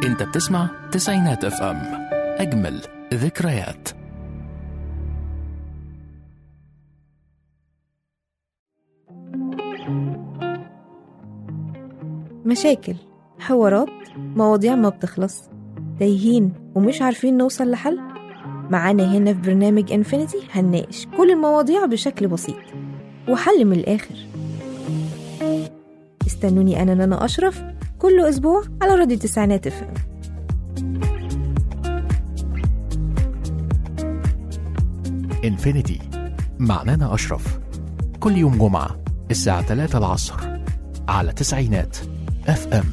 انت بتسمع تسعينات اف ام اجمل ذكريات مشاكل حوارات مواضيع ما بتخلص تايهين ومش عارفين نوصل لحل معانا هنا في برنامج انفينيتي هنناقش كل المواضيع بشكل بسيط وحل من الآخر استنوني أنا نانا أشرف كل أسبوع على راديو تسعينات اف ام انفينيتي مع نانا أشرف كل يوم جمعة الساعة 3 العصر على تسعينات اف ام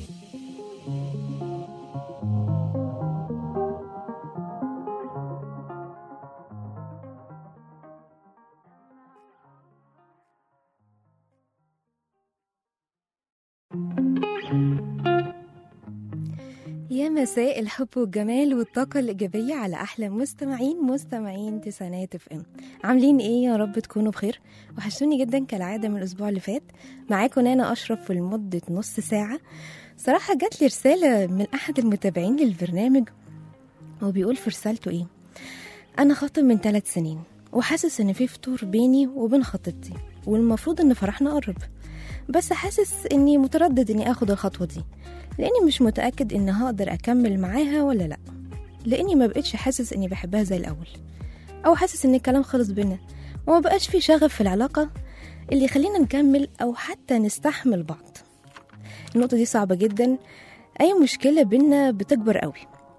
يا مساء الحب والجمال والطاقة الإيجابية على أحلى مستمعين مستمعين تسعينات اف ام عاملين إيه يا رب تكونوا بخير وحشتوني جدا كالعادة من الأسبوع اللي فات معاكم نانا أشرف في لمدة نص ساعة صراحة جات لي رسالة من أحد المتابعين للبرنامج هو بيقول في رسالته إيه أنا خاطب من ثلاث سنين وحاسس إن في فتور بيني وبين خطيبتي والمفروض إن فرحنا قرب بس حاسس إني متردد إني آخد الخطوة دي لاني مش متاكد ان هقدر اكمل معاها ولا لا لاني ما بقتش حاسس اني بحبها زي الاول او حاسس ان الكلام خلص بينا وما بقاش في شغف في العلاقه اللي يخلينا نكمل او حتى نستحمل بعض النقطه دي صعبه جدا اي مشكله بينا بتكبر قوي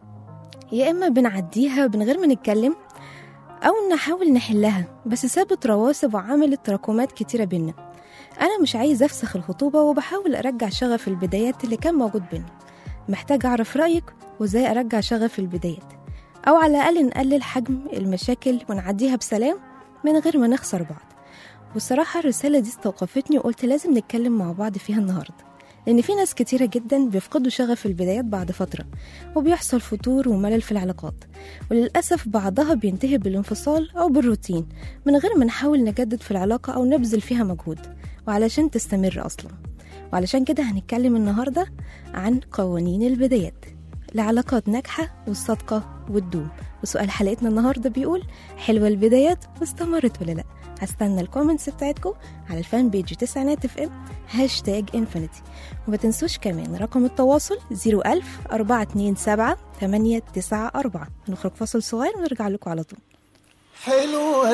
يا اما بنعديها من غير ما نتكلم او نحاول نحلها بس سابت رواسب وعملت تراكمات كتيره بينا أنا مش عايز أفسخ الخطوبة وبحاول أرجع شغف البدايات اللي كان موجود بينا محتاج أعرف رأيك وإزاي أرجع شغف البدايات أو على الأقل نقلل حجم المشاكل ونعديها بسلام من غير ما نخسر بعض والصراحة الرسالة دي استوقفتني وقلت لازم نتكلم مع بعض فيها النهاردة لأن في ناس كتيرة جدا بيفقدوا شغف البدايات بعد فترة وبيحصل فتور وملل في العلاقات وللأسف بعضها بينتهي بالانفصال أو بالروتين من غير ما نحاول نجدد في العلاقة أو نبذل فيها مجهود وعلشان تستمر أصلا وعلشان كده هنتكلم النهاردة عن قوانين البدايات لعلاقات ناجحة والصادقة والدوم وسؤال حلقتنا النهاردة بيقول حلوة البدايات واستمرت ولا لأ هستنى الكومنتس بتاعتكم على الفان بيج تسعينات اف ام هاشتاج انفينيتي وما تنسوش كمان رقم التواصل 01000 427 894 هنخرج فاصل صغير ونرجع لكم على طول حلوة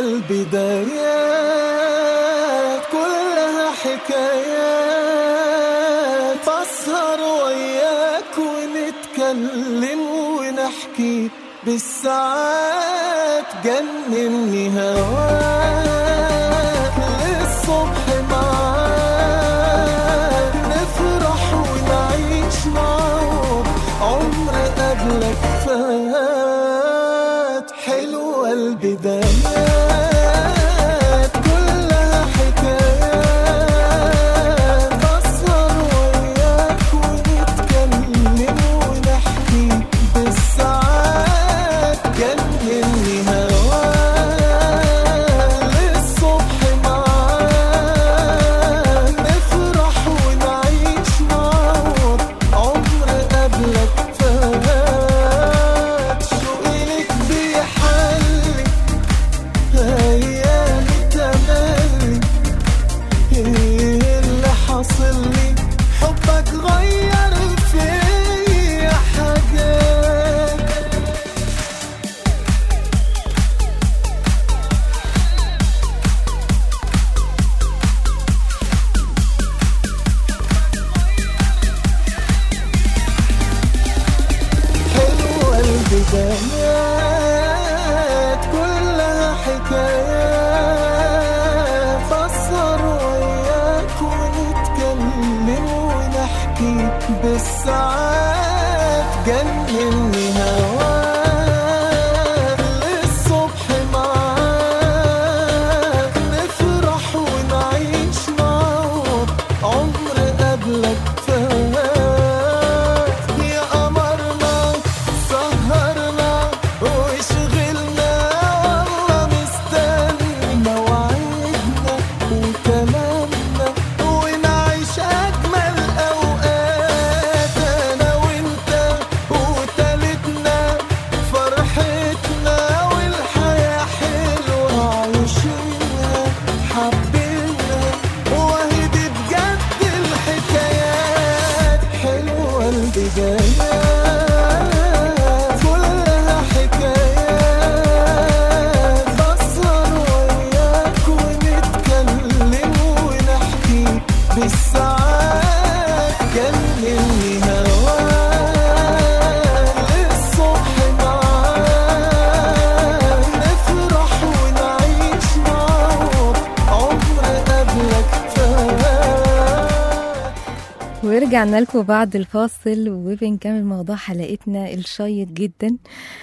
البدايات كلها حكايات أسهر وياك ونتكلم ونحكي بالساعات جنني هواك للصبح معاك نفرح ونعيش معاك عمر قبلك فات حلوة البدايات كلها حكايات أسهر وياك ونتكلم ونحكي بالساعات جنني هواك للصبح معاك نفرح ونعيش معاك عمر قبلك فات شوقي لك بيحلي ايام تملي ايه اللي حاصل لي حبك غير فيا حاجات حلوة البدايات كلها حكايات أسهر وياك ونتكلم ونحكي بالساعات جنني هواك للصبح معاك نفرح ونعيش معاك عمر قبلك فات يا قمرنا سهرنا وشغلنا والله مستني مواعيدنا وكلامنا ونعيش أجمل أوقات أنا وأنت في الساعات كلمني هواك للصبح معاك نفرح ونعيش معاك عمر قبلك فات ورجعنا لكم بعد الفاصل وبنكمل موضوع حلقتنا الشيق جدا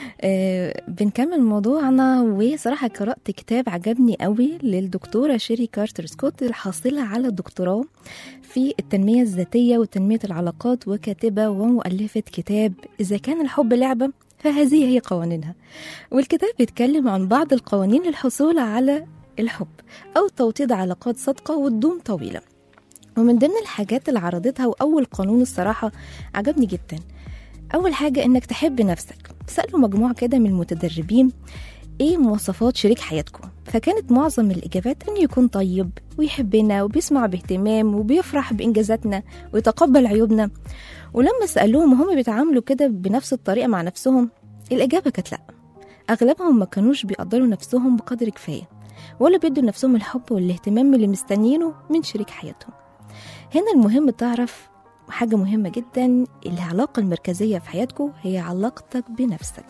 آه بنكمل موضوعنا وصراحة قرأت كتاب عجبني قوي للدكتورة شيري كارتر سكوت الحاصلة على الدكتوراه في التنمية الذاتية وتنمية العلاقات وكاتبة ومؤلفة كتاب إذا كان الحب لعبة فهذه هي قوانينها والكتاب بيتكلم عن بعض القوانين للحصول على الحب أو توطيد علاقات صادقة وتدوم طويلة ومن ضمن الحاجات اللي عرضتها وأول قانون الصراحة عجبني جدا أول حاجة إنك تحب نفسك سألوا مجموعة كده من المتدربين إيه مواصفات شريك حياتكم فكانت معظم الإجابات إنه يكون طيب ويحبنا وبيسمع باهتمام وبيفرح بإنجازاتنا ويتقبل عيوبنا ولما سألوهم هم بيتعاملوا كده بنفس الطريقة مع نفسهم الإجابة كانت لأ أغلبهم ما كانوش بيقدروا نفسهم بقدر كفاية ولا بيدوا لنفسهم الحب والاهتمام اللي مستنيينه من شريك حياتهم هنا المهم تعرف حاجة مهمة جدا العلاقة المركزية في حياتكم هي علاقتك بنفسك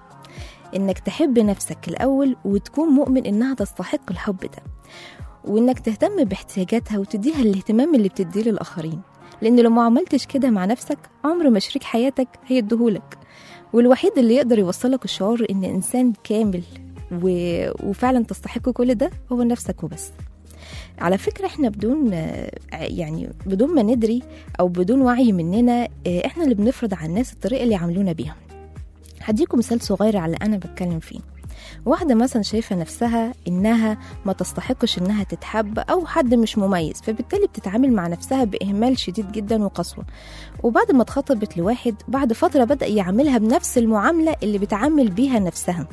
إنك تحب نفسك الأول وتكون مؤمن إنها تستحق الحب ده وإنك تهتم باحتياجاتها وتديها الاهتمام اللي بتديه للآخرين لأن لو ما عملتش كده مع نفسك عمر ما شريك حياتك هيديهولك والوحيد اللي يقدر يوصلك الشعور إن إنسان كامل و... وفعلا تستحق كل ده هو نفسك وبس على فكرة احنا بدون آه، يعني بدون ما ندري او بدون وعي مننا آه، احنا اللي بنفرض على الناس الطريقة اللي يعاملونا بيها هديكم مثال صغير على اللي انا بتكلم فيه واحدة مثلا شايفة نفسها إنها ما تستحقش إنها تتحب أو حد مش مميز فبالتالي بتتعامل مع نفسها بإهمال شديد جدا وقسوة وبعد ما اتخطبت لواحد بعد فترة بدأ يعاملها بنفس المعاملة اللي بتعامل بيها نفسها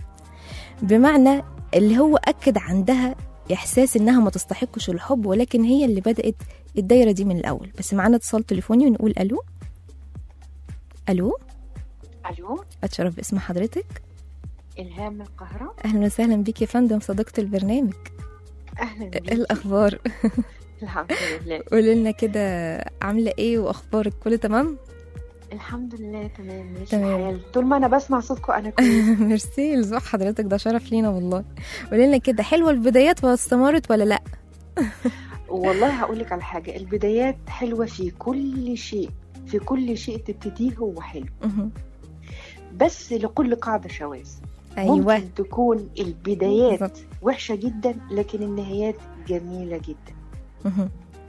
بمعنى اللي هو أكد عندها إحساس إنها ما تستحقش الحب ولكن هي اللي بدأت الدايرة دي من الأول بس معانا اتصال تليفوني ونقول ألو ألو الو أتشرف باسم حضرتك الهام من القاهره أهلا وسهلا بيك يا فندم صديقة البرنامج اهلا إيه بيكي الأخبار الحمد لله قولي لنا كده عاملة إيه وأخبارك كله تمام الحمد لله تمام ماشي تمام. الحال طول ما انا بسمع صوتكم انا كويس ميرسي لذوق حضرتك ده شرف لينا والله قولي لنا كده حلوة البدايات واستمرت ولا لأ والله هقول لك على حاجه البدايات حلوه في كل شيء في كل شيء تبتديه هو حلو مهم. بس لكل قاعده شواذ أيوة ممكن تكون البدايات بالظبط. وحشه جدا لكن النهايات جميله جدا مهم.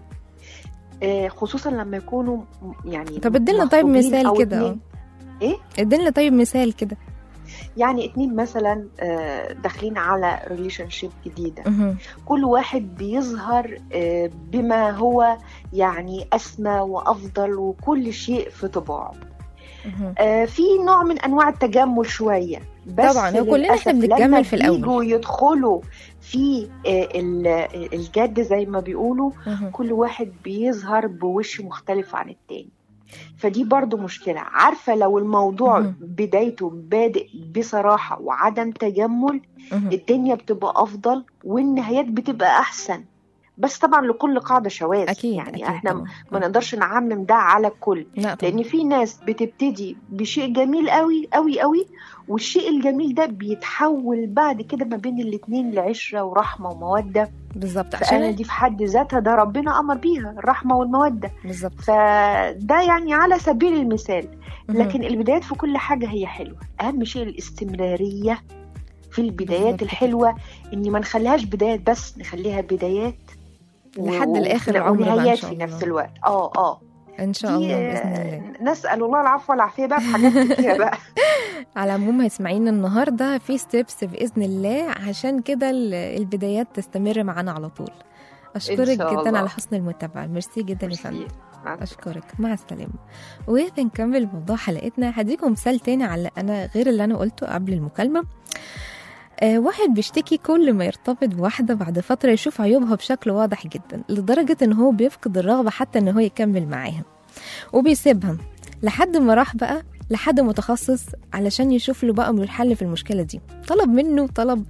آه، خصوصا لما يكونوا م- يعني طب اديلنا طيب مخطوبين مثال أو كده اتنين- ايه ادينا طيب مثال كده يعني اتنين مثلا آه، داخلين على ريليشن شيب جديده مهم. كل واحد بيظهر آه، بما هو يعني اسمى وافضل وكل شيء في طباعه مهم. آه، في نوع من انواع التجمل شويه بس طبعاً، هو كلنا للأسف إحنا بنتجمل لما في الأول. بيجوا يدخلوا في آه، ال- الجد زي ما بيقولوا مهم. كل واحد بيظهر بوش مختلف عن التاني فدي برضو مشكلة عارفة لو الموضوع مهم. بدايته بادئ بصراحة وعدم تجمل مهم. الدنيا بتبقى أفضل والنهايات بتبقى أحسن بس طبعا لكل قاعدة شواذ أكيد يعني أكيد احنا طبعاً. ما نقدرش نعمم ده على الكل لا طبعا لان في ناس بتبتدي بشيء جميل قوي قوي قوي والشيء الجميل ده بيتحول بعد كده ما بين الاتنين لعشرة ورحمة ومودة بالظبط فأنا عشان دي في حد ذاتها ده ربنا أمر بيها الرحمة والمودة بالظبط فده يعني على سبيل المثال مهم. لكن البدايات في كل حاجة هي حلوة أهم شيء الاستمرارية في البدايات بالظبط كده. الحلوة إن ما نخليهاش بدايات بس نخليها بدايات و- لحد الآخر وفي- العمر بقى إن ونهايات شاء في الله. نفس الوقت اه اه ان شاء دي الله باذن آه، الله نسأل الله العفو والعافية بقى في حاجات كتيرة بقى على العموم هيسمعينا النهارده في ستيبس باذن الله عشان كده ال- البدايات تستمر معانا على طول اشكرك شاء جدا الله. على حسن المتابعه ميرسي جدا يا فندم ميرسي. مع اشكرك مع السلامه وبنكمل موضوع حلقتنا هديكم مثال تاني على انا غير اللي انا قلته قبل المكالمه آه واحد بيشتكي كل ما يرتبط بواحدة بعد فترة يشوف عيوبها بشكل واضح جدا لدرجة ان هو بيفقد الرغبة حتى ان هو يكمل معاها وبيسيبها لحد ما راح بقى لحد متخصص علشان يشوف له بقى من الحل في المشكلة دي طلب منه طلب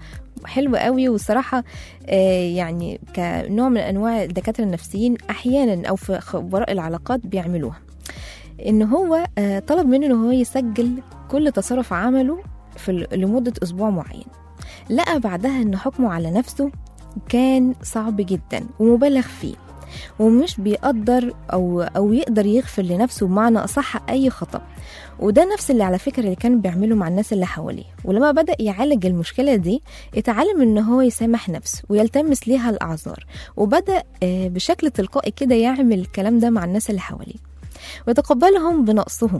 حلو قوي والصراحه آه، يعني كنوع من انواع الدكاتره النفسيين احيانا او في خبراء العلاقات بيعملوها ان هو آه، طلب منه ان هو يسجل كل تصرف عمله في ال- لمده اسبوع معين لقى بعدها ان حكمه على نفسه كان صعب جدا ومبالغ فيه ومش بيقدر او او يقدر يغفر لنفسه بمعنى اصح اي خطا وده نفس اللي على فكره اللي كان بيعمله مع الناس اللي حواليه ولما بدا يعالج المشكله دي اتعلم ان هو يسامح نفسه ويلتمس ليها الاعذار وبدا آه، بشكل تلقائي كده يعمل الكلام ده مع الناس اللي حواليه ويتقبلهم بنقصهم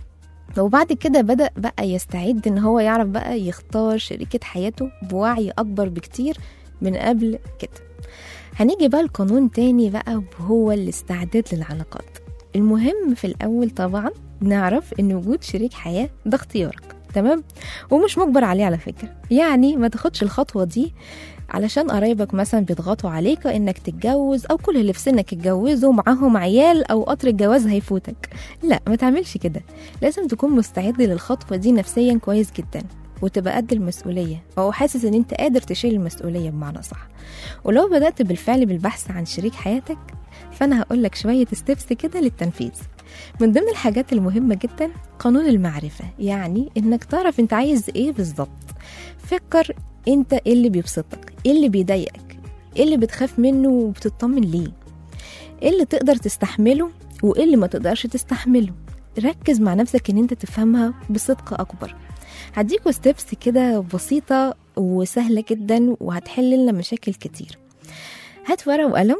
وبعد كده بدأ بقى يستعد ان هو يعرف بقى يختار شريكة حياته بوعي اكبر بكتير من قبل كده هنيجي بقى لقانون تاني بقى وهو الاستعداد للعلاقات المهم في الاول طبعا نعرف ان وجود شريك حياة ده اختيارك تمام ومش مجبر عليه على فكرة يعني ما تاخدش الخطوة دي علشان قرايبك مثلا بيضغطوا عليك انك تتجوز او كل اللي في سنك اتجوزوا معاهم عيال او قطر الجواز هيفوتك لا ما تعملش كده لازم تكون مستعد للخطوة دي نفسيا كويس جدا وتبقى قد المسؤولية أو حاسس إن أنت قادر تشيل المسؤولية بمعنى صح ولو بدأت بالفعل بالبحث عن شريك حياتك فأنا هقول لك شوية ستيبس كده للتنفيذ من ضمن الحاجات المهمة جدا قانون المعرفة يعني إنك تعرف أنت عايز إيه بالظبط فكر أنت إيه اللي بيبسطك إيه اللي بيضايقك إيه اللي بتخاف منه وبتطمن ليه إيه اللي تقدر تستحمله وإيه اللي ما تقدرش تستحمله ركز مع نفسك ان انت تفهمها بصدق اكبر هديكوا ستيبس كده بسيطة وسهلة جدا وهتحل لنا مشاكل كتير هات ورقة وقلم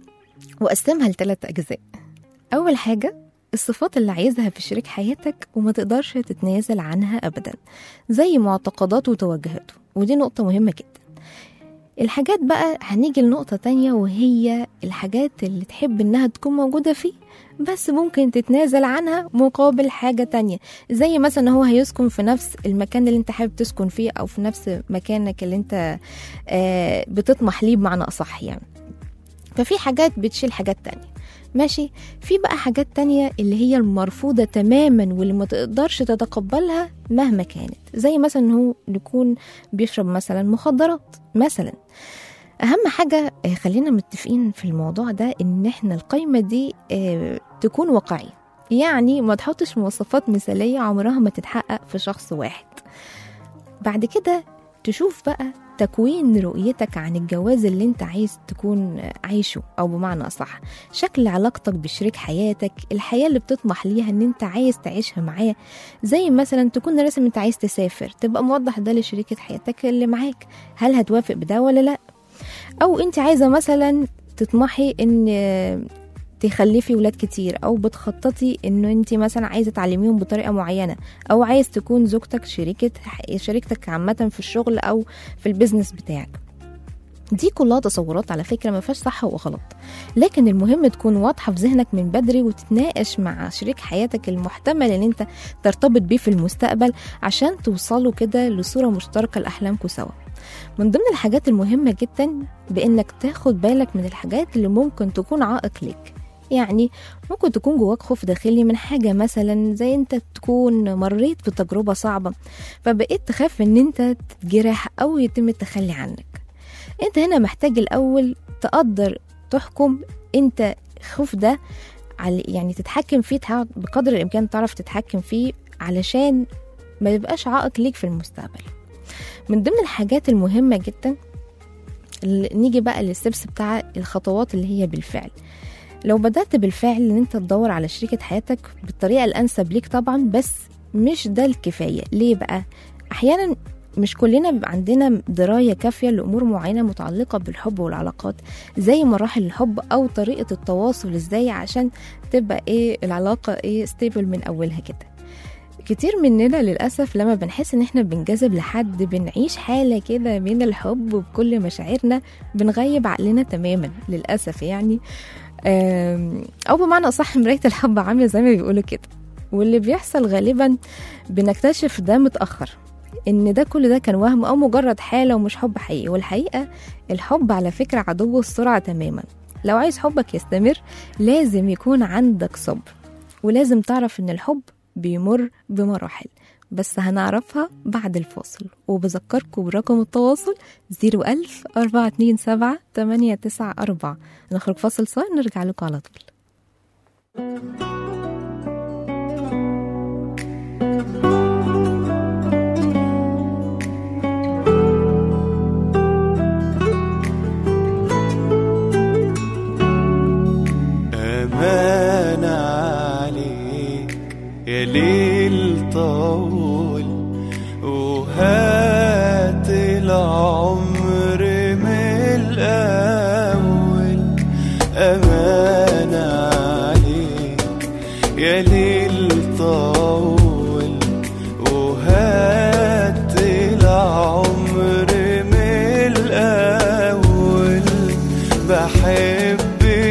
وقسمها لثلاث أجزاء أول حاجة الصفات اللي عايزها في شريك حياتك وما تقدرش تتنازل عنها أبدا زي معتقداته وتوجهاته ودي نقطة مهمة جدا الحاجات بقى هنيجي لنقطة تانية وهي الحاجات اللي تحب إنها تكون موجودة فيه بس ممكن تتنازل عنها مقابل حاجة تانية زي مثلا هو هيسكن في نفس المكان اللي انت حابب تسكن فيه أو في نفس مكانك اللي انت آه، بتطمح ليه بمعنى أصح يعني ففي حاجات بتشيل حاجات تانية ماشي في بقى حاجات تانية اللي هي المرفوضة تماما واللي ما تقدرش تتقبلها مهما كانت زي مثلا إن هو يكون بيشرب مثلا مخدرات مثلا اهم حاجه آه، خلينا متفقين في الموضوع ده ان احنا القايمه دي آه، تكون واقعيه يعني ما تحطش مواصفات مثاليه عمرها ما تتحقق في شخص واحد بعد كده تشوف بقى تكوين رؤيتك عن الجواز اللي انت عايز تكون عايشه او بمعنى اصح شكل علاقتك بشريك حياتك الحياه اللي بتطمح ليها ان انت عايز تعيشها معاه زي مثلا تكون راسم انت عايز تسافر تبقى موضح ده لشريكه حياتك اللي معاك هل هتوافق بده ولا لا او انت عايزه مثلا تطمحي ان تخلفي ولاد كتير او بتخططي انه انت مثلا عايزه تعلميهم بطريقه معينه او عايز تكون زوجتك شريكه شريكتك عامه في الشغل او في البيزنس بتاعك دي كلها تصورات على فكره ما فيهاش صح وغلط لكن المهم تكون واضحه في ذهنك من بدري وتتناقش مع شريك حياتك المحتمل ان انت ترتبط بيه في المستقبل عشان توصلوا كده لصوره مشتركه لاحلامكم سوا من ضمن الحاجات المهمة جدا بإنك تاخد بالك من الحاجات اللي ممكن تكون عائق لك يعني ممكن تكون جواك خوف داخلي من حاجة مثلا زي انت تكون مريت بتجربة صعبة فبقيت تخاف ان انت تتجرح او يتم التخلي عنك انت هنا محتاج الاول تقدر تحكم انت خوف ده على يعني تتحكم فيه تحاول بقدر الامكان تعرف تتحكم فيه علشان ما يبقاش عائق ليك في المستقبل من ضمن الحاجات المهمة جدا اللي نيجي بقى للستبس بتاع الخطوات اللي هي بالفعل لو بدأت بالفعل ان انت تدور على شريكة حياتك بالطريقة الأنسب ليك طبعا بس مش ده الكفاية ليه بقى؟ أحيانا مش كلنا بيبقى عندنا دراية كافية لأمور معينة متعلقة بالحب والعلاقات زي مراحل الحب أو طريقة التواصل ازاي عشان تبقى ايه العلاقة ايه ستيبل من أولها كده كتير مننا للأسف لما بنحس إن إحنا بنجذب لحد بنعيش حالة كده من الحب وبكل مشاعرنا بنغيب عقلنا تماما للأسف يعني آم، أو بمعنى أصح مراية الحب عاملة زي ما بيقولوا كده واللي بيحصل غالبا بنكتشف ده متأخر إن ده كل ده كان وهم أو مجرد حالة ومش حب حقيقي والحقيقة الحب على فكرة عدو السرعة تماما لو عايز حبك يستمر لازم يكون عندك صبر ولازم تعرف إن الحب بيمر بمراحل بس هنعرفها بعد الفاصل وبذكركم برقم التواصل 01000 427 894 نخرج فاصل صغير نرجع لكم على طول أمان عليك يا ليل طول وهات العمر من الأول أمان عليك يا ليل طول وهات العمر من الأول بحب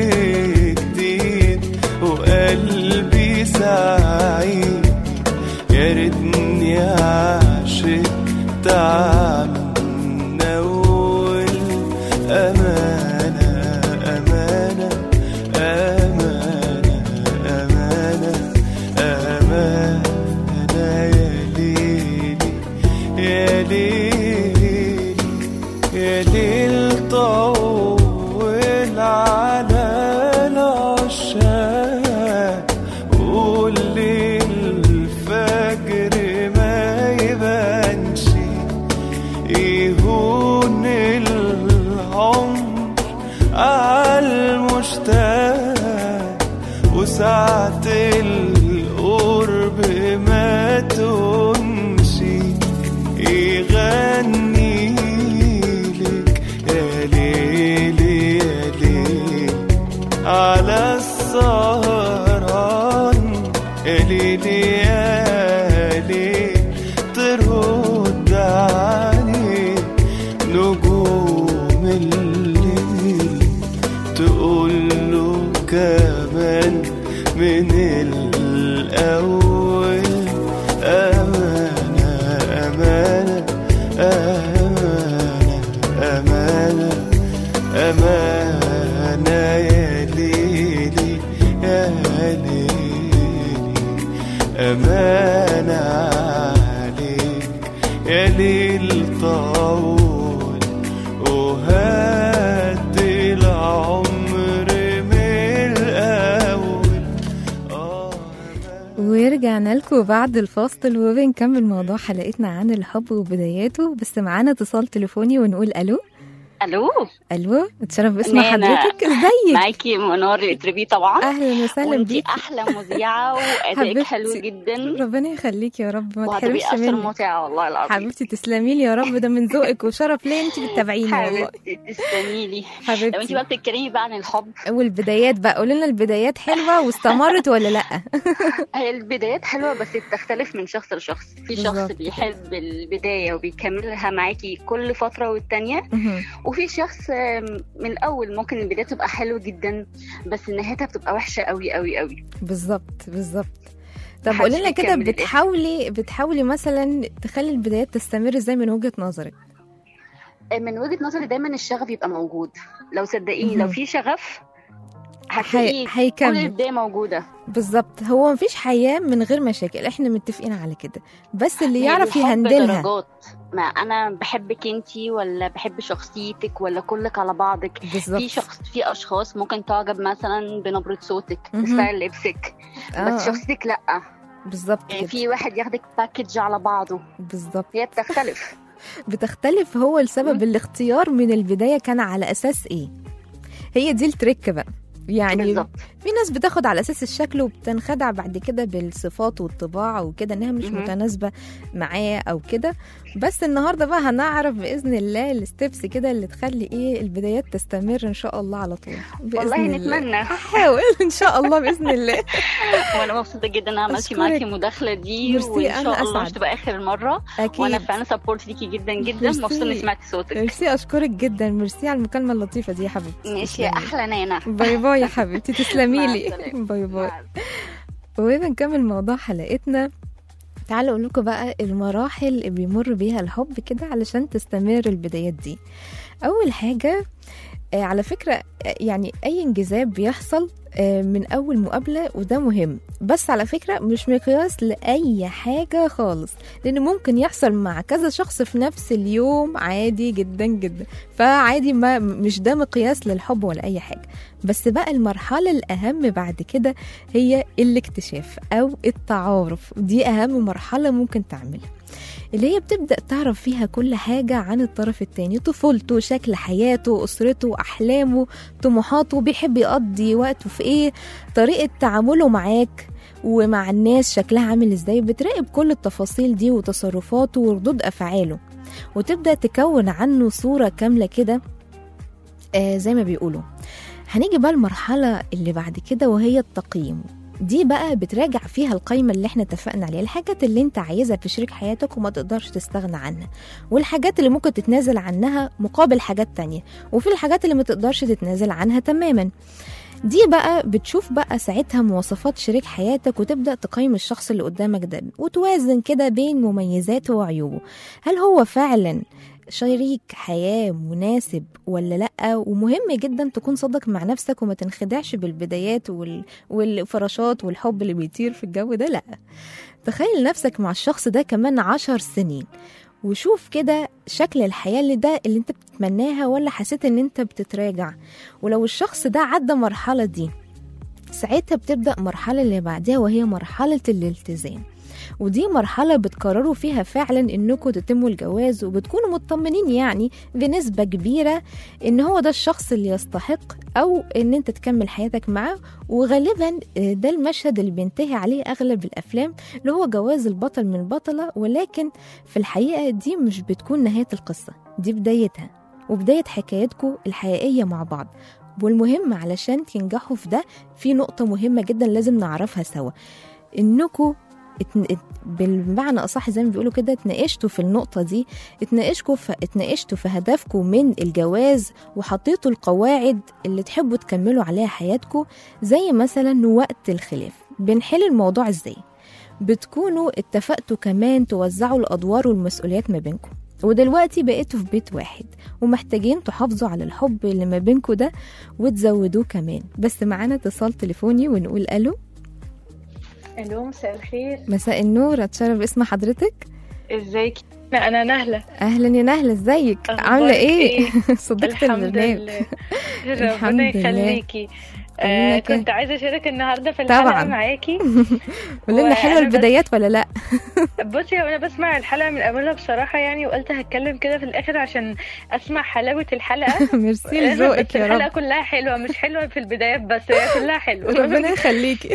جديد وقلبي سعيد يا ريتني عشقت عم نول أمانة أمانة أمانة أمانة أمانة يا ليلي يا ليلي يا ليل طول على العشاق قول الفجر ما يبانش يهون العمر عالمشتاق وساعة القرب ما تنشي يغني لك يا ليل يا ليل على السهران يا ليل يا ليل ترد عليك نجوم الليل تقول له كمان من الأول أمانة أمانة أمانة أمانة أمانة يا ليلي يا ليلي أمانة عليك يا ليل طول وهات العمر من الأول آه ورجعنا لكم بعد الفاصل وبنكمل موضوع حلقتنا عن الحب وبداياته بس معانا اتصال تليفوني ونقول الو الو الو اتشرف باسم نانا. حضرتك ازيك معاكي منار الاتربي طبعا اهلا وسهلا وانتي بيك احلى مذيعه وادائك حبيبتي. حلو جدا ربنا يخليك يا رب ما وهتبقي تحرمش اكثر مني متعه والله العظيم حبيبتي تسلمي لي يا رب ده من ذوقك وشرف ليا انت بتتابعيني والله حبيبتي تسلمي لي لو انت حبيبتي بقى بتتكلمي بقى عن الحب والبدايات بقى قولي لنا البدايات حلوه واستمرت ولا لا هي البدايات حلوه بس بتختلف من شخص لشخص في شخص بالظبط. بيحب البدايه وبيكملها معاكي كل فتره والتانيه مهم. وفي شخص آم، من الاول ممكن البدايه تبقى حلوه جدا بس نهايتها بتبقى وحشه قوي قوي قوي بالظبط بالظبط طب محدش قولي لنا كده بيكمل الآخر. بتحاولي بتحاولي مثلا تخلي البدايات تستمر ازاي من وجهة نظرك من وجهة نظري دايما الشغف يبقى موجود لو صدقيني لو مهم. في شغف هي... هتلاقيه كل هيكمل البداية موجودة بالظبط هو مفيش حياة من غير مشاكل احنا متفقين على كده بس اللي هي يعرف الحب يهندلها درجات ما انا بحبك انتي ولا بحب شخصيتك ولا كلك على بعضك في بالظبط شخص في اشخاص ممكن تعجب مثلا بنبرة صوتك مهم. بستايل لبسك آه، بس آه، شخصيتك لا بالظبط يعني كده في واحد ياخدك باكج على بعضه بالظبط هي بتختلف بتختلف هو السبب مم. الاختيار من البداية كان على أساس إيه هي دي التريك بقى يعني بالظبط في ناس بتاخد على اساس الشكل وبتنخدع بعد كده بالصفات والطباع وكده انها مش مهم. متناسبه معاه او كده بس النهارده بقى هنعرف باذن الله الستبس كده اللي تخلي ايه البدايات تستمر ان شاء الله على طول باذن والله الله نتمنى هحاول ان شاء الله باذن الله وانا مبسوطه جدا ان عملتي أشكرك. معاكي المداخله دي ميرسي، وان أنا شاء الله مش أسعد. تبقى اخر مره اكيد وانا فعلا سبورت ليكي جدا جدا ميرسي. مبسوطه اني سمعت صوتك ميرسي اشكرك جدا ميرسي على المكالمه اللطيفه دي يا حبيبتي ماشي يا تسلمي. احلى نانا باي باي يا حبيبتي تسلمي مع لي السلامة. باي باي مع وبنكمل موضوع حلقتنا تعالوا اقول لكم بقى المراحل اللي بيمر بيها الحب كده علشان تستمر البدايات دي اول حاجه آه، على فكرة آه، يعني أي انجذاب بيحصل آه، من أول مقابلة وده مهم بس على فكرة مش مقياس لأي حاجة خالص لأن ممكن يحصل مع كذا شخص في نفس اليوم عادي جدا جدا فعادي ما مش ده مقياس للحب ولا أي حاجة بس بقى المرحلة الأهم بعد كده هي الاكتشاف أو التعارف دي أهم مرحلة ممكن تعملها اللي هي بتبدأ تعرف فيها كل حاجة عن الطرف التاني طفولته شكل حياته أسرته أحلامه طموحاته بيحب يقضي وقته في إيه طريقة تعامله معاك ومع الناس شكلها عامل إزاي بتراقب كل التفاصيل دي وتصرفاته وردود أفعاله وتبدأ تكون عنه صورة كاملة كده آه زي ما بيقولوا هنيجي بقى المرحلة اللي بعد كده وهي التقييم دي بقى بتراجع فيها القايمة اللي احنا اتفقنا عليها الحاجات اللي انت عايزها في شريك حياتك وما تقدرش تستغنى عنها والحاجات اللي ممكن تتنازل عنها مقابل حاجات تانية وفي الحاجات اللي ما تقدرش تتنازل عنها تماما دي بقى بتشوف بقى ساعتها مواصفات شريك حياتك وتبدأ تقيم الشخص اللي قدامك ده وتوازن كده بين مميزاته وعيوبه هل هو فعلا شريك حياة مناسب ولا لأ ومهم جدا تكون صادق مع نفسك وما تنخدعش بالبدايات وال... والفراشات والحب اللي بيطير في الجو ده لأ تخيل نفسك مع الشخص ده كمان عشر سنين وشوف كده شكل الحياة اللي ده اللي انت بتتمناها ولا حسيت ان انت بتتراجع ولو الشخص ده عدى مرحلة دي ساعتها بتبدأ مرحلة اللي بعدها وهي مرحلة الالتزام ودي مرحلة بتقرروا فيها فعلا انكم تتموا الجواز وبتكونوا مطمنين يعني بنسبة كبيرة ان هو ده الشخص اللي يستحق او ان انت تكمل حياتك معاه وغالبا ده المشهد اللي بينتهي عليه اغلب الافلام اللي هو جواز البطل من البطلة ولكن في الحقيقة دي مش بتكون نهاية القصة دي بدايتها وبداية حكايتكم الحقيقية مع بعض والمهم علشان تنجحوا في ده في نقطة مهمة جدا لازم نعرفها سوا انكم اتن... بالمعنى اصح زي ما بيقولوا كده اتناقشتوا في النقطه دي اتناقشتوا في اتناقشتوا في هدفكم من الجواز وحطيتوا القواعد اللي تحبوا تكملوا عليها حياتكم زي مثلا وقت الخلاف بنحل الموضوع ازاي بتكونوا اتفقتوا كمان توزعوا الادوار والمسؤوليات ما بينكم ودلوقتي بقيتوا في بيت واحد ومحتاجين تحافظوا على الحب اللي ما بينكم ده وتزودوه كمان بس معانا اتصال تليفوني ونقول الو الو مساء الخير مساء النور اتشرف باسم حضرتك ازيك انا نهله اهلا يا نهله ازيك أخبارك عامله ايه إيه؟ صديقه الحمد البرنامج لله الحمد ربنا لله. يخليكي قولي آه لك إيه؟ كنت عايزه اشارك النهارده في طبعاً. الحلقه معاكي قولي لنا حلوه وأنا بس- البدايات ولا لا بصي هو انا بسمع الحلقه من اولها بصراحه يعني وقلت هتكلم كده في الاخر عشان اسمع حلاوه الحلقه ميرسي لأن لذوقك بس يا الحلقه رب كلها حلوه مش حلوه في البدايات بس هي كلها حلوه ربنا يخليكي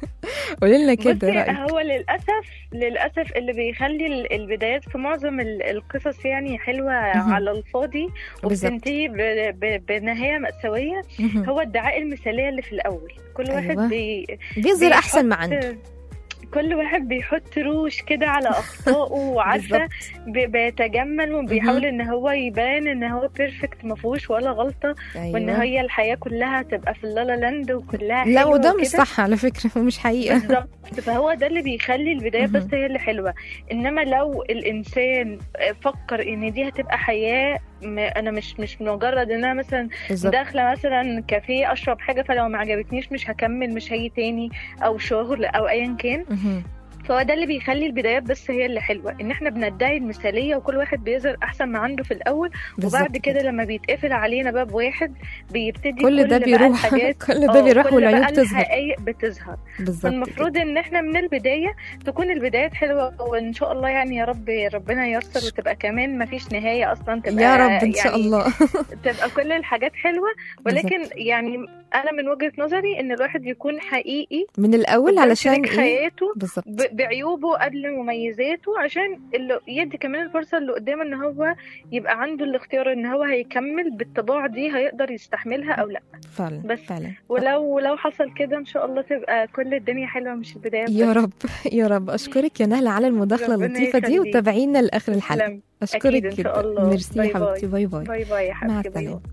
قولي لنا كده بصي رايك هو للاسف للاسف اللي بيخلي ال- البدايات في معظم ال- القصص يعني حلوه مهم. على الفاضي بالظبط. وبتنتهي ب- ب- بنهايه مأساويه مهم. هو الدعاء المثاليه اللي في الاول كل واحد أيوة. بي بيظهر احسن ما بيحط- عنده كل واحد بيحط روش كده على اخطائه وعارفه بالظبط. بي- بيتجمل وبيحاول ان هو يبان ان هو بيرفكت ما فيهوش ولا غلطه وان ايوه هي الحياه كلها تبقى في اللالا لاند وكلها لا حلوة وده مش وكده. صح على فكره ومش حقيقه بالظبط فهو ده اللي بيخلي البدايه بس مهم. هي اللي حلوه انما لو الانسان فكر ان دي هتبقى حياه م- انا مش مش مجرد ان انا مثلا بالظبط داخله مثلا كافيه اشرب حاجه فلو ما عجبتنيش مش هكمل مش هاجي تاني او شغل او ايا كان مهم. فهو ده اللي بيخلي البدايات بس هي اللي حلوه ان احنا بندعي المثاليه وكل واحد بيظهر احسن ما عنده في الاول بالظبط وبعد كده لما بيتقفل علينا باب واحد بيبتدي كل ده بقى بيروح الحاجات كل ده آه، بيروح كل والعيوب بقى تظهر الحقائق بتظهر بالظبط فالمفروض كده. ان احنا من البدايه تكون البدايات حلوه وان شاء الله يعني يا رب ربنا ييسر وتبقى كمان ما فيش نهايه اصلا تبقى يا رب ان شاء يعني الله تبقى كل الحاجات حلوه ولكن يعني انا من وجهه نظري ان الواحد يكون حقيقي من الاول قدام علشان شريك ايه حياته بالظبط ب- بعيوبه قبل مميزاته عشان اللي يدي كمان الفرصه اللي قدامه ان هو يبقى عنده الاختيار ان هو هيكمل بالطباع دي هيقدر يستحملها او لا فعلا بس فعلا ولو لو حصل كده ان شاء الله تبقى كل الدنيا حلوه مش البدايه يا بس. رب يا رب اشكرك يا نهله على المداخله ربنا اللطيفه دي يخليك. وتابعينا لاخر الحلقه تسلم. اشكرك أكيد إن شاء جدا الله. ميرسي يا باي باي. حبيبتي باي باي باي باي يا مع حبيبتي باي السلامه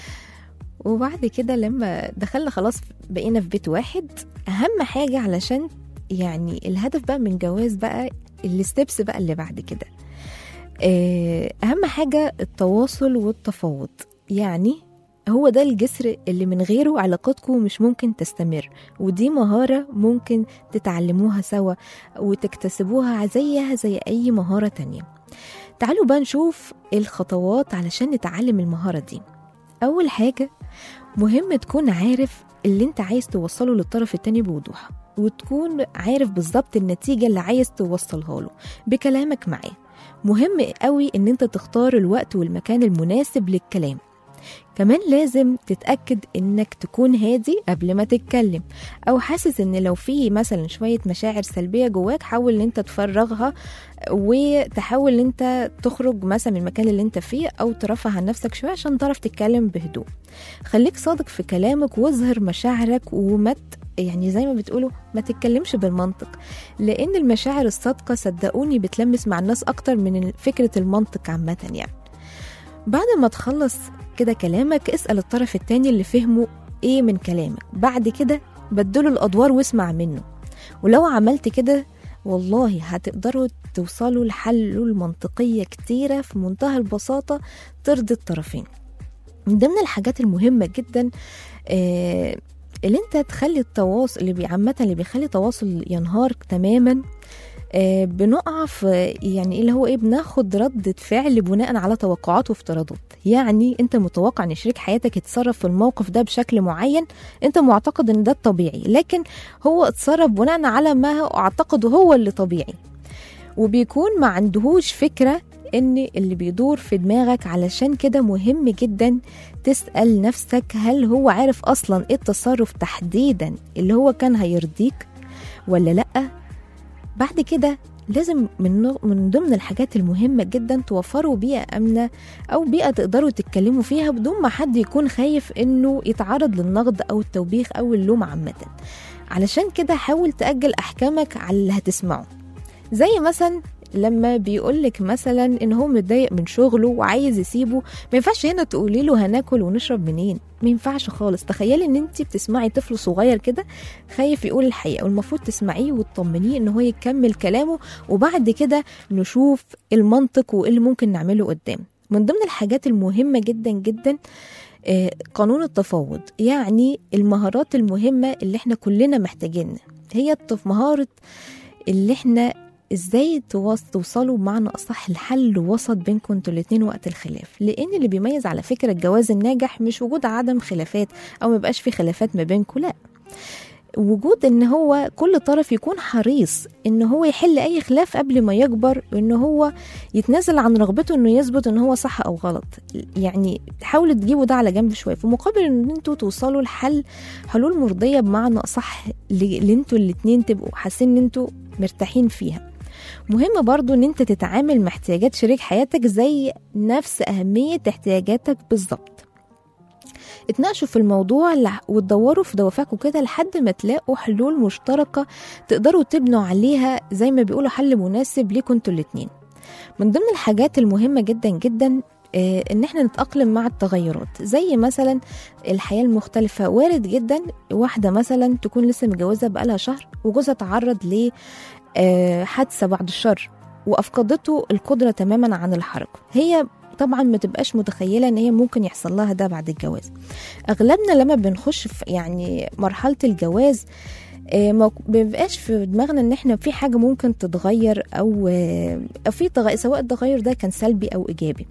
وبعد كده لما دخلنا خلاص بقينا في بيت واحد اهم حاجه علشان يعني الهدف بقى من جواز بقى الستبس بقى اللي بعد كده آه، اهم حاجه التواصل والتفاوض يعني هو ده الجسر اللي من غيره علاقتكم مش ممكن تستمر ودي مهارة ممكن تتعلموها سوا وتكتسبوها زيها زي أي مهارة تانية تعالوا بقى نشوف الخطوات علشان نتعلم المهارة دي أول حاجة مهم تكون عارف اللي انت عايز توصله للطرف التاني بوضوح وتكون عارف بالظبط النتيجة اللي عايز توصلها له بكلامك معاه مهم قوي ان انت تختار الوقت والمكان المناسب للكلام كمان لازم تتأكد انك تكون هادي قبل ما تتكلم او حاسس ان لو في مثلا شوية مشاعر سلبية جواك حاول ان انت تفرغها وتحاول ان انت تخرج مثلا من المكان اللي انت فيه او ترفه عن نفسك شوية عشان تعرف تتكلم بهدوء خليك صادق في كلامك واظهر مشاعرك وما ت- يعني زي ما بتقولوا ما تتكلمش بالمنطق لان المشاعر الصادقة صدقوني بتلمس مع الناس اكتر من فكرة المنطق عامة يعني بعد ما تخلص كده كلامك اسأل الطرف التاني اللي فهمه ايه من كلامك بعد كده بدله الادوار واسمع منه ولو عملت كده والله هتقدروا توصلوا لحلول منطقية كتيرة في منتهى البساطة ترضي الطرفين من ضمن الحاجات المهمة جدا آه اللي انت تخلي التواصل اللي بي- عامة اللي بيخلي التواصل ينهار تماما آه، بنقع في يعني اللي هو ايه بناخد ردة فعل بناء على توقعات وافتراضات يعني انت متوقع ان شريك حياتك يتصرف في الموقف ده بشكل معين انت معتقد ان ده الطبيعي لكن هو اتصرف بناء على ما هو اعتقده هو اللي طبيعي وبيكون ما عندهوش فكرة ان اللي بيدور في دماغك علشان كده مهم جدا تسأل نفسك هل هو عارف اصلا ايه التصرف تحديدا اللي هو كان هيرضيك ولا لأ بعد كده لازم من نوع- من ضمن الحاجات المهمة جدا توفروا بيئة آمنة أو بيئة تقدروا تتكلموا فيها بدون ما حد يكون خايف إنه يتعرض للنقد أو التوبيخ أو اللوم عامة علشان كده حاول تأجل أحكامك على اللي هتسمعه زي مثلا لما بيقولك مثلا ان هو متضايق من شغله وعايز يسيبه ما ينفعش هنا تقولي له هناكل ونشرب منين ما ينفعش خالص تخيلي ان انت بتسمعي طفل صغير كده خايف يقول الحقيقه والمفروض تسمعيه وتطمنيه ان هو يكمل كلامه وبعد كده نشوف المنطق وايه اللي ممكن نعمله قدام من ضمن الحاجات المهمه جدا جدا آه، قانون التفاوض يعني المهارات المهمه اللي احنا كلنا محتاجينها هي التف- مهاره اللي احنا ازاي تواص- توصلوا بمعنى اصح لحل وسط بينكم انتوا الاتنين وقت الخلاف لان اللي بيميز على فكره الجواز الناجح مش وجود عدم خلافات او ما يبقاش في خلافات ما بينكم لا وجود ان هو كل طرف يكون حريص ان هو يحل اي خلاف قبل ما يكبر وان هو يتنازل عن رغبته انه يثبت ان هو صح او غلط يعني حاولوا تجيبوا ده على جنب شويه في مقابل ان انتوا توصلوا لحل حلول مرضيه بمعنى اصح اللي انتوا الاتنين تبقوا حاسين ان انتوا مرتاحين فيها مهم برضو ان انت تتعامل مع احتياجات شريك حياتك زي نفس اهمية احتياجاتك بالظبط اتناقشوا في الموضوع لح- وتدوروا في دوافعكم كده لحد ما تلاقوا حلول مشتركة تقدروا تبنوا عليها زي ما بيقولوا حل مناسب ليكوا انتوا الاتنين من ضمن الحاجات المهمة جدا جدا آه، ان احنا نتأقلم مع التغيرات زي مثلا الحياة المختلفة وارد جدا واحدة مثلا تكون لسه متجوزة بقالها شهر وجوزها تعرض ل آه، حادثة بعد الشر وأفقدته القدرة تماما عن الحركة هي طبعا ما تبقاش متخيلة ان هي ممكن يحصل لها ده بعد الجواز اغلبنا لما بنخش في يعني مرحلة الجواز آه، ما بيبقاش في دماغنا ان احنا في حاجة ممكن تتغير او آه، او في تغ... سواء التغير ده كان سلبي او ايجابي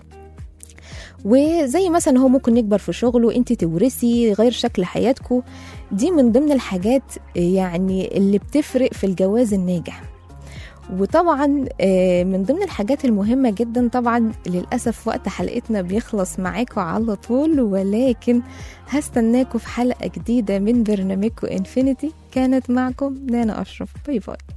وزي مثلا هو ممكن يكبر في شغله انت تورثي يغير شكل حياتكم دي من ضمن الحاجات يعني اللي بتفرق في الجواز الناجح وطبعا آه، من ضمن الحاجات المهمة جدا طبعا للأسف وقت حلقتنا بيخلص معاكم على طول ولكن هستناكم في حلقة جديدة من برنامجكم انفينيتي كانت معكم نانا أشرف باي باي